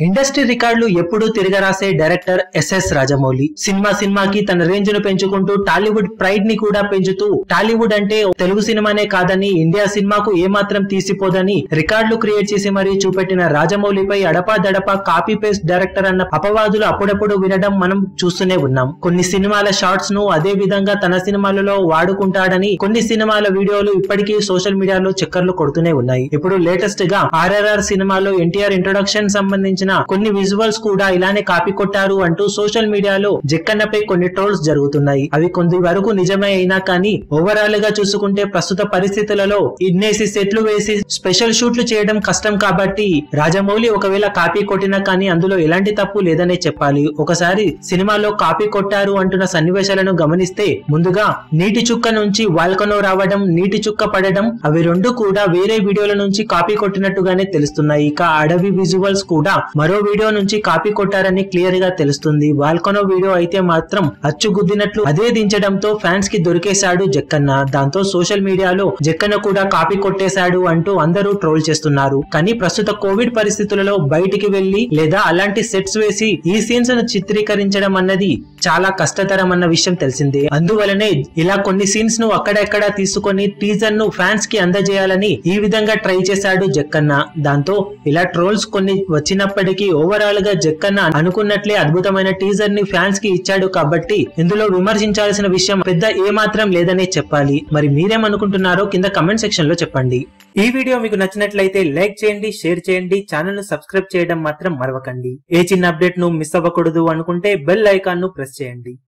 industry రికార్డులు ఎప్పుడూ తిరగరాసే డైరెక్టర్ ఎస్ఎస్ రాజమౌళి సినిమా సినిమాకి తన రేంజ్ ను పెంచుకుంటూ టాలీవుడ్ ప్రైడ్ ని కూడా పెంచుతూ టాలీవుడ్ అంటే తెలుగు సినిమానే కాదని ఇండియా సినిమాకు ఏమాత్రం తీసిపోదని రికార్డులు క్రియేట్ చేసి మరీ చూపెట్టిన రాజమౌళిపై అడపా దడపా కాపీ పేస్ట్ డైరెక్టర్ అన్న అపవాదులు అప్పుడప్పుడు వినడం మనం చూస్తూనే ఉన్నాం కొన్ని సినిమాల షార్ట్స్ ను అదే విధంగా తన సినిమాలలో వాడుకుంటాడని కొన్ని సినిమాల వీడియోలు ఇప్పటికీ సోషల్ మీడియాలో చక్కర్లు కొడుతూనే ఉన్నాయి ఇప్పుడు లేటెస్ట్ గా ఆర్ఆర్ఆర్ సినిమాలో ఎన్టీఆర్ ఇంట్రొడక్షన్ సంబంధించిన కొన్ని విజువల్స్ కూడా ఇలానే కాపీ కొట్టారు అంటూ సోషల్ మీడియాలో జక్కన్నపై కొన్ని ట్రోల్స్ జరుగుతున్నాయి అవి కొంత వరకు నిజమే అయినా కానీ ఓవరాల్ గా చూసుకుంటే ప్రస్తుత పరిస్థితులలో ఇన్నేసి సెట్లు వేసి స్పెషల్ షూట్లు చేయడం కష్టం కాబట్టి రాజమౌళి ఒకవేళ కాపీ కొట్టినా కానీ అందులో ఎలాంటి తప్పు లేదనే చెప్పాలి ఒకసారి సినిమాలో కాపీ కొట్టారు అంటున్న సన్నివేశాలను గమనిస్తే ముందుగా నీటి చుక్క నుంచి వాల్కనో రావడం నీటి చుక్క పడడం అవి రెండు కూడా వేరే వీడియోల నుంచి కాపీ కొట్టినట్టుగానే తెలుస్తున్నాయి ఇక అడవి విజువల్స్ కూడా మరో వీడియో నుంచి కాపీ కొట్టారని క్లియర్ గా తెలుస్తుంది వాల్కనో వీడియో అయితే మాత్రం అచ్చుగుద్దినట్లు అదే దించడంతో ఫ్యాన్స్ కి దొరికేశాడు జక్కన్న దాంతో సోషల్ మీడియాలో జక్కన్న కూడా కాపీ కొట్టేశాడు అంటూ అందరూ ట్రోల్ చేస్తున్నారు కానీ ప్రస్తుత కోవిడ్ పరిస్థితులలో బయటికి వెళ్లి లేదా అలాంటి సెట్స్ వేసి ఈ సీన్స్ ను చిత్రీకరించడం అన్నది చాలా కష్టతరం అన్న విషయం తెలిసిందే అందువలనే ఇలా కొన్ని సీన్స్ ను అక్కడెక్కడ తీసుకొని టీజర్ ను ఫ్యాన్స్ కి అందజేయాలని ఈ విధంగా ట్రై చేశాడు జక్కన్న దాంతో ఇలా ట్రోల్స్ కొన్ని వచ్చినప్పటికీ ఓవరాల్ గా జక్కన్న అనుకున్నట్లే అద్భుతమైన టీజర్ ని ఫ్యాన్స్ కి ఇచ్చాడు కాబట్టి ఇందులో విమర్శించాల్సిన విషయం పెద్ద ఏ మాత్రం లేదనే చెప్పాలి మరి మీరేమనుకుంటున్నారో కింద కమెంట్ సెక్షన్ లో చెప్పండి ఈ వీడియో మీకు నచ్చినట్లయితే లైక్ చేయండి షేర్ చేయండి ఛానల్ ను సబ్స్క్రైబ్ చేయడం మాత్రం మరవకండి ఏ చిన్న అప్డేట్ ను మిస్ అవ్వకూడదు అనుకుంటే బెల్ ఐకాన్ ను ప్రెస్ చేయండి